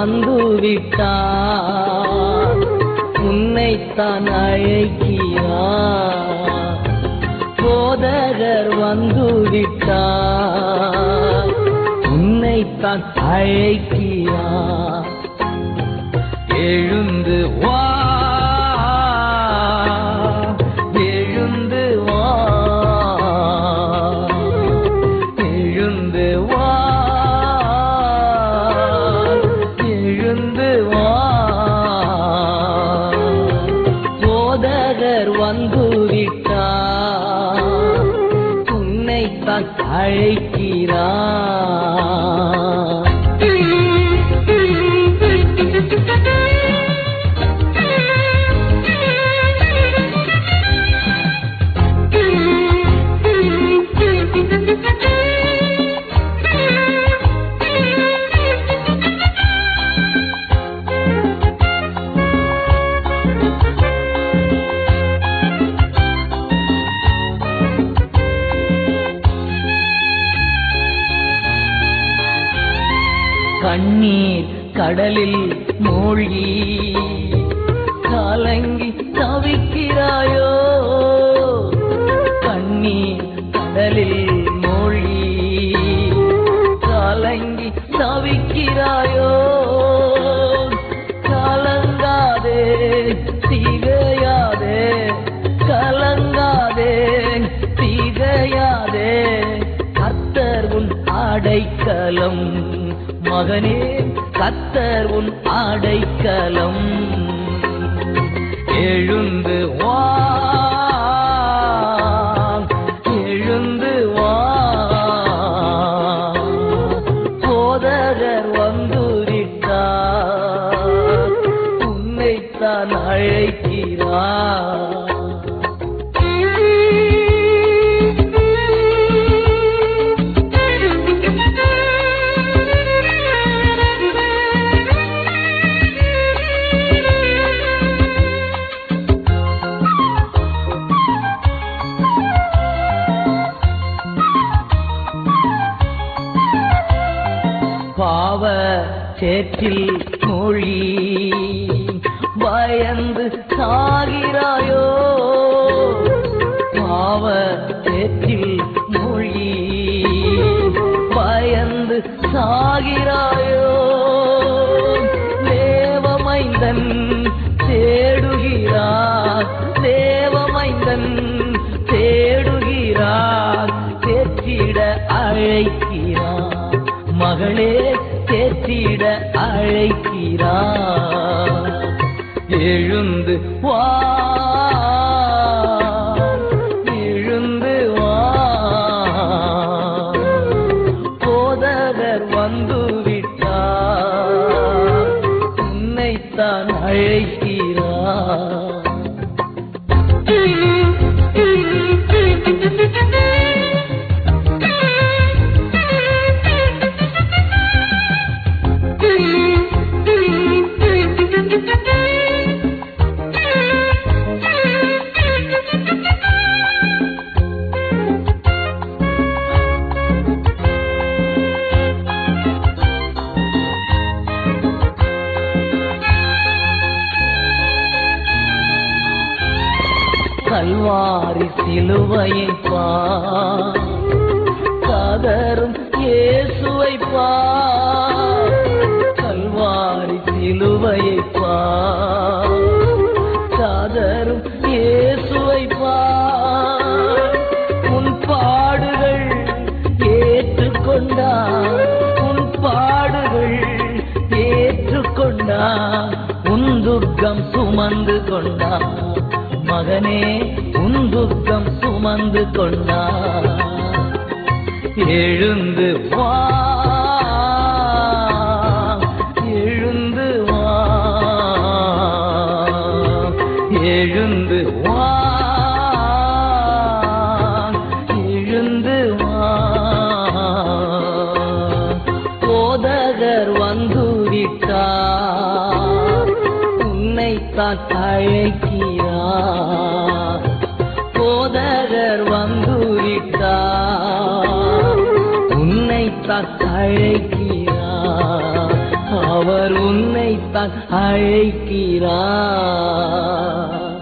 வந்து விட்டார் உன்னைத்தான் அழைக்கிறார் போதகர் வந்து விட்டார் உன்னைத்தான் அழைக்கிறார் எழுந்து வா எழுந்து வா எழுந்து வா எழுந்து வா போதகர் வந்து விட்டார் உன்னைத்தான் அழைக்கிறார் கண்ணீர் கடலில் மூழ்கி கலங்கி தவிக்கிறாயோ கண்ணீர் கடலில் மூழ்கி கலங்கி தவிக்கிறாயோ கலங்காதே திகையாதே கலங்காதே திகையாதே கர்த்தர் உன் அடைக்கலம் மகனே கத்தர் உன் அடைக்கலம் எழுந்து வா எழுந்து வா போதகர் வந்து விட்டார் உன்னைத்தான் அழைக்கிறார் பாவ சேற்றில் மொழி பயந்து சாகிறாயோ பாவ சேற்றில் மொழி பயந்து சாகிறாயோ தேவமைந்தன் தேடுகிறார் தேவமைந்தன் தேடுகிறார் தேற்றிட அழைக்கிறார் மகளே தேற்றிட அழைக்கிறார் எழுந்து வா எழுந்து வா போதகர் வந்து விட்டார் உன்னைத்தான் அழைக்கிறார் கல்வாரி சிலுவையை பார் கதரும் இயேசுவை பார் கல்வாரி சிலுவையை பார் கதரும் இயேசுவை பார் உன் பாடுகள் ஏற்றுக்கொண்டார் உன் பாடுகள் ஏற்றுக்கொண்டார் உன் துக்கம் சுமந்து கொண்டார் மகனே உன் துக்கம் சுமந்து கொண்டார் எழுந்து வா எழுந்து வா எழுந்து வா எழுந்து வா போதகர் வந்து விட்டார் உன்னைத்தான் அழைக்கிறார் போதகர் வந்து விட்டார் உன்னைத்தான் அழைக்கிறார் அவர் உன் உன்னைத்தான் அழைக்கிறார்